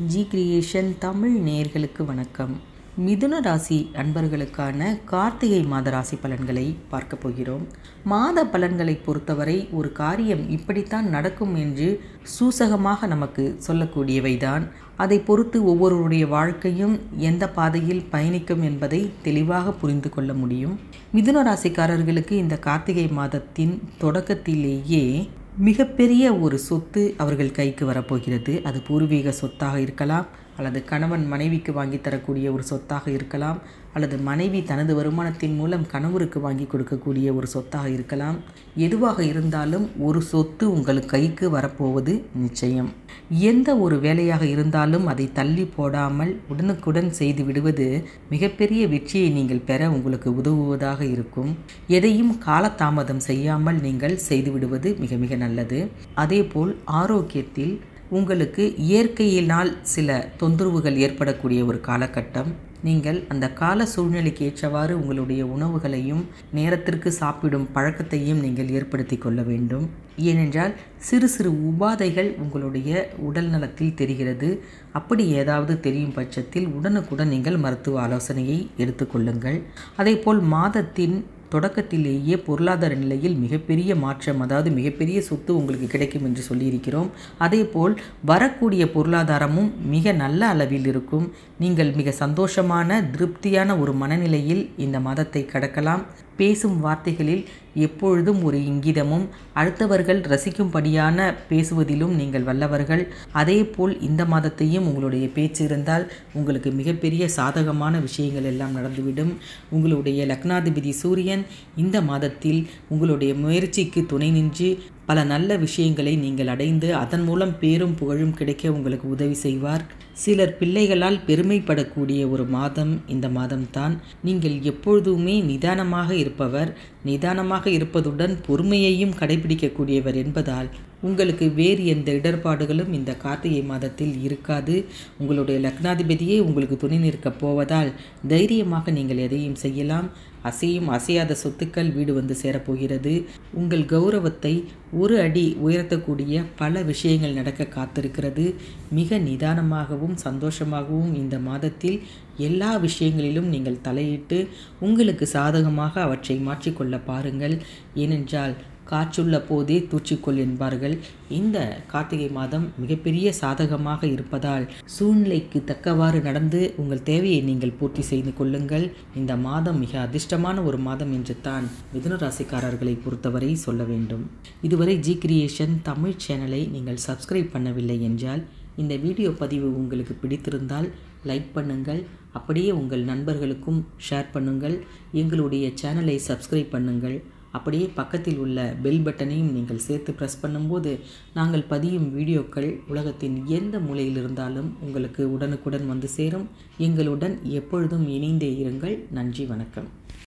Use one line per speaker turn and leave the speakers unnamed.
G creation Tamil நேயர்களுக்கு வணக்கம் மிதுன ராசி அன்பர்களுக்கான கார்த்திகை மாத ராசி பலன்களை பார்க்க போகிறோம் மாத பலன்களை பொறுத்தவரை ஒரு காரியம் இப்படித்தான் நடக்கும் என்று சூசகமாக நமக்கு சொல்லக்கூடியவைதான் அதை பொறுத்து ஒவ்வொருவருடைய வாழ்க்கையும் எந்த பாதையில் பயணிக்கும் என்பதை தெளிவாக புரிந்து கொள்ள முடியும் மிதுன ராசிக்காரர்களுக்கு இந்த கார்த்திகை மாதத்தின் தொடக்கத்திலேயே மிகப்பெரிய ஒரு சொத்து அவர்கள் கைக்கு வரப்போகிறது அது பூர்வீக சொத்தாக இருக்கலாம் அல்லது கணவன் மனைவிக்கு வாங்கி தரக்கூடிய ஒரு சொத்தாக இருக்கலாம் அல்லது மனைவி தனது வருமானத்தின் மூலம் கணவருக்கு வாங்கி கொடுக்கக்கூடிய ஒரு சொத்தாக இருக்கலாம் எதுவாக இருந்தாலும் ஒரு சொத்து உங்கள் கைக்கு வரப்போவது நிச்சயம் எந்த ஒரு வேலையாக இருந்தாலும் அதை தள்ளி போடாமல் உடனுக்குடன் செய்து விடுவது மிகப்பெரிய வெற்றியை நீங்கள் பெற உங்களுக்கு உதவுவதாக இருக்கும் எதையும் காலதாமதம் செய்யாமல் நீங்கள் செய்து விடுவது மிக மிக நல்லது அதேபோல் ஆரோக்கியத்தில் உங்களுக்கு இயற்கையினால் சில தொந்தரவுகள் ஏற்படக்கூடிய ஒரு காலகட்டம் நீங்கள் அந்த கால சூழ்நிலைக்கு ஏற்றவாறு உங்களுடைய உணவுகளையும் நேரத்திற்கு சாப்பிடும் பழக்கத்தையும் நீங்கள் ஏற்படுத்தி கொள்ள வேண்டும் ஏனென்றால் சிறு சிறு உபாதைகள் உங்களுடைய உடல் நலத்தில் தெரிகிறது அப்படி ஏதாவது தெரியும் பட்சத்தில் உடனுக்குடன் நீங்கள் மருத்துவ ஆலோசனையை எடுத்துக்கொள்ளுங்கள் அதேபோல் மாதத்தின் தொடக்கத்திலேயே பொருளாதார நிலையில் மிகப்பெரிய மாற்றம் அதாவது மிகப்பெரிய சொத்து உங்களுக்கு கிடைக்கும் என்று சொல்லியிருக்கிறோம் அதேபோல் வரக்கூடிய பொருளாதாரமும் மிக நல்ல அளவில் இருக்கும் நீங்கள் மிக சந்தோஷமான திருப்தியான ஒரு மனநிலையில் இந்த மாதத்தை கடக்கலாம் பேசும் வார்த்தைகளில் எப்பொழுதும் ஒரு இங்கிதமும் அடுத்தவர்கள் ரசிக்கும்படியான பேசுவதிலும் நீங்கள் வல்லவர்கள் அதேபோல் இந்த மாதத்தையும் உங்களுடைய பேச்சு இருந்தால் உங்களுக்கு மிகப்பெரிய சாதகமான விஷயங்கள் எல்லாம் நடந்துவிடும் உங்களுடைய லக்னாதிபதி சூரியன் இந்த மாதத்தில் உங்களுடைய முயற்சிக்கு துணை நின்று பல நல்ல விஷயங்களை நீங்கள் அடைந்து அதன் மூலம் பேரும் புகழும் கிடைக்க உங்களுக்கு உதவி செய்வார் சிலர் பிள்ளைகளால் பெருமைப்படக்கூடிய ஒரு மாதம் இந்த மாதம்தான் நீங்கள் எப்பொழுதுமே நிதானமாக இருப்பவர் நிதானமாக இருப்பதுடன் பொறுமையையும் கடைபிடிக்கக்கூடியவர் என்பதால் உங்களுக்கு வேறு எந்த இடர்பாடுகளும் இந்த கார்த்திகை மாதத்தில் இருக்காது உங்களுடைய லக்னாதிபதியே உங்களுக்கு துணை நிற்கப் போவதால் தைரியமாக நீங்கள் எதையும் செய்யலாம் அசையும் அசையாத சொத்துக்கள் வீடு வந்து சேரப்போகிறது உங்கள் கௌரவத்தை ஒரு அடி உயர்த்தக்கூடிய பல விஷயங்கள் நடக்க காத்திருக்கிறது மிக நிதானமாகவும் சந்தோஷமாகவும் இந்த மாதத்தில் எல்லா விஷயங்களிலும் நீங்கள் தலையிட்டு உங்களுக்கு சாதகமாக அவற்றை மாற்றிக்கொள்ள பாருங்கள் ஏனென்றால் காற்றுள்ள போதே தூச்சிக்கொள் என்பார்கள் இந்த கார்த்திகை மாதம் மிகப்பெரிய சாதகமாக இருப்பதால் சூழ்நிலைக்கு தக்கவாறு நடந்து உங்கள் தேவையை நீங்கள் பூர்த்தி செய்து கொள்ளுங்கள் இந்த மாதம் மிக அதிர்ஷ்டமான ஒரு மாதம் என்று தான் மிதுன ராசிக்காரர்களை பொறுத்தவரை சொல்ல வேண்டும் இதுவரை ஜி கிரியேஷன் தமிழ் சேனலை நீங்கள் சப்ஸ்கிரைப் பண்ணவில்லை என்றால் இந்த வீடியோ பதிவு உங்களுக்கு பிடித்திருந்தால் லைக் பண்ணுங்கள் அப்படியே உங்கள் நண்பர்களுக்கும் ஷேர் பண்ணுங்கள் எங்களுடைய சேனலை சப்ஸ்கிரைப் பண்ணுங்கள் அப்படியே பக்கத்தில் உள்ள பெல் பட்டனையும் நீங்கள் சேர்த்து ப்ரெஸ் பண்ணும்போது நாங்கள் பதியும் வீடியோக்கள் உலகத்தின் எந்த மூலையில் இருந்தாலும் உங்களுக்கு உடனுக்குடன் வந்து சேரும் எங்களுடன் எப்பொழுதும் இணைந்தே இருங்கள் நன்றி வணக்கம்